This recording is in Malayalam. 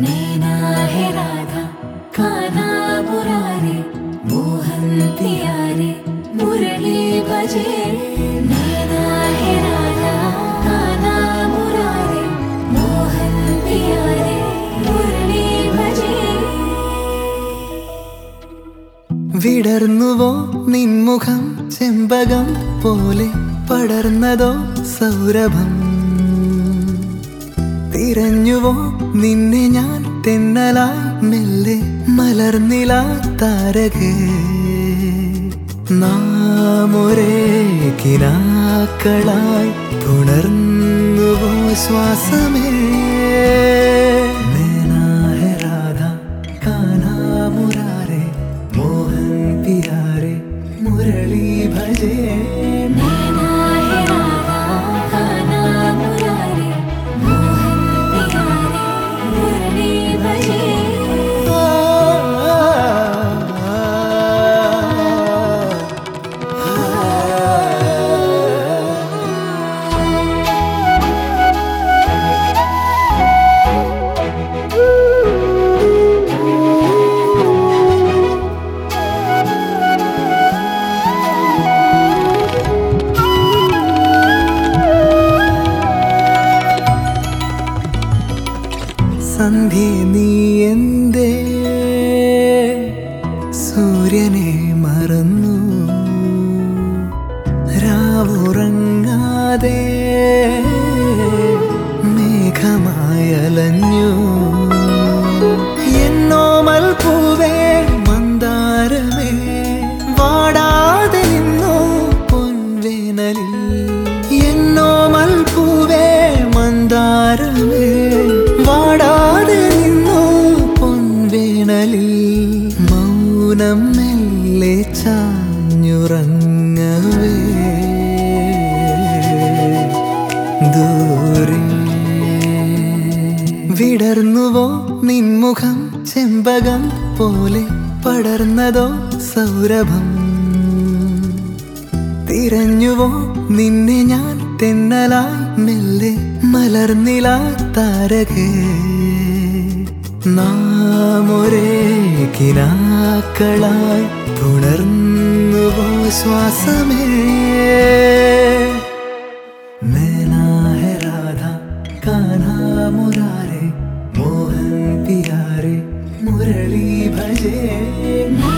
नैना है राधा कान्हा मुरारे मोहन प्यारे मुरली भजे नैना है राधा कान्हा मुरारे मोहन प्यारे मुरली भजे വിടർന്നുവോ നിൻമുഖം ചെമ്പകം പോലെ പടർന്നതോ സൗരഭം തിരഞ്ഞുവോ നിന്നെ ഞാൻ തെന്നലായി മെല്ലെ മലർന്നില താരകേ നാമൊരേ കിനാക്കളായി പുണർന്നുവോ ശ്വാസമേ നൈനാ ഹെ രാധ കാനാ മുരാരെ മോഹൻ പിയാരെ മുരളി ഭജേ नैना है राधा कान्हा मुरारे मोहन प्यारे मुरली भजे സന്ധ്യ നീ എന്തേ സൂര്യനെ മറന്നു രാവുറങ്ങാതെ മേഘമായലഞ്ഞു എന്നോമൽ പൂവേ മന്ദാരമേ വാടാതെ നിന്നു പൊൻവേനലിൽ എന്നോമൽ പൂവേ മന്ദാരമേ വാടാതെ നിന്നു പൊൻവേനലിൽ മൗനം മെല്ലെ ചാഞ്ഞുറങ്ങവേ ദൂരെ വിടർന്നുവോ നിൻമുഖം ചെമ്പകം പോലെ പടർന്നതോ സൗരഭം തിരഞ്ഞുവോ നിന്നെ ഞാൻ തെന്നലായി മെല്ലെ മലർന്നില താരകേ നാമൊരേ കിനാക്കളായി പുണർന്നുവോ ശ്വാസമേ नैना है राधा कान्हा मुरारे मोहन प्यारे मुरली भजे नैना